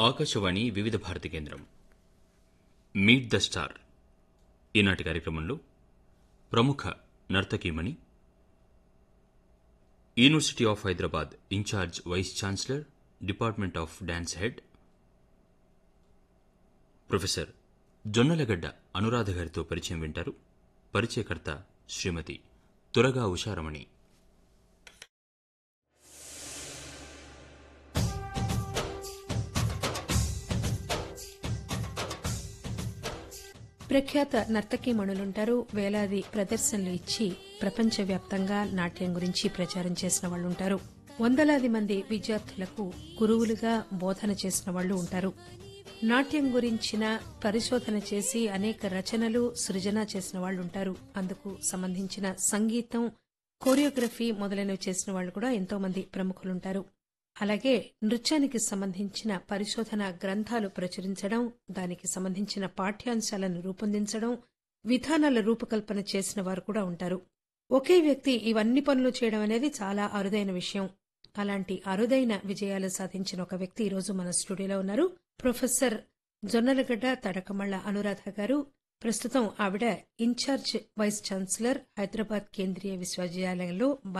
ఆకాశవాణి వివిధ భారతి కేంద్రం meet the star ఈనాటి కార్యక్రమంలో ప్రముఖ నర్తకీమణి University of Hyderabad in charge vice chancellor department of dance head professor Jonnalagadda Anuradha గారితో పరిచయం వింటారు పరిచయకర్త శ్రీమతి తురగా ఉషారమణి ప్రఖ్యాత నర్తకీమణులుంటారు వేలాది ప్రదర్శనలు ఇచ్చి ప్రపంచవ్యాప్తంగా నాట్యం గురించి ప్రచారం చేసిన వాళ్ళుంటారు వందలాది మంది విద్యార్థులకు గురువులుగా బోధన చేసిన వాళ్ళు ఉంటారు నాట్యం గురించిన పరిశోధన చేసి అనేక రచనలు సృజన చేసిన వాళ్ళుంటారు అందుకు సంబంధించిన సంగీతం కోరియోగ్రఫీ మొదలైనవి చేసిన వాళ్ళు కూడా ఎంతో మంది ప్రముఖులుంటారు అలాగే నృత్యానికి సంబంధించిన పరిశోధన గ్రంథాలు ప్రచురించడం దానికి సంబంధించిన పాఠ్యాంశాలను రూపొందించడం విధానాల రూపకల్పన చేసిన వారు కూడా ఉంటారు ఒకే వ్యక్తి ఇవన్నీ పనులు చేయడం అనేది చాలా అరుదైన విషయం అలాంటి అరుదైన విజయాలు సాధించిన ఒక వ్యక్తి ఈరోజు మన స్టూడియోలో ఉన్నారు ప్రొఫెసర్ జొన్నలగడ్డ తడకమళ్ల అనురాధ గారు ప్రస్తుతం ఆవిడ ఇన్ఛార్జ్ వైస్ ఛాన్సలర్ హైదరాబాద్ కేంద్రీయ విశ్వవిద్యాలయంలో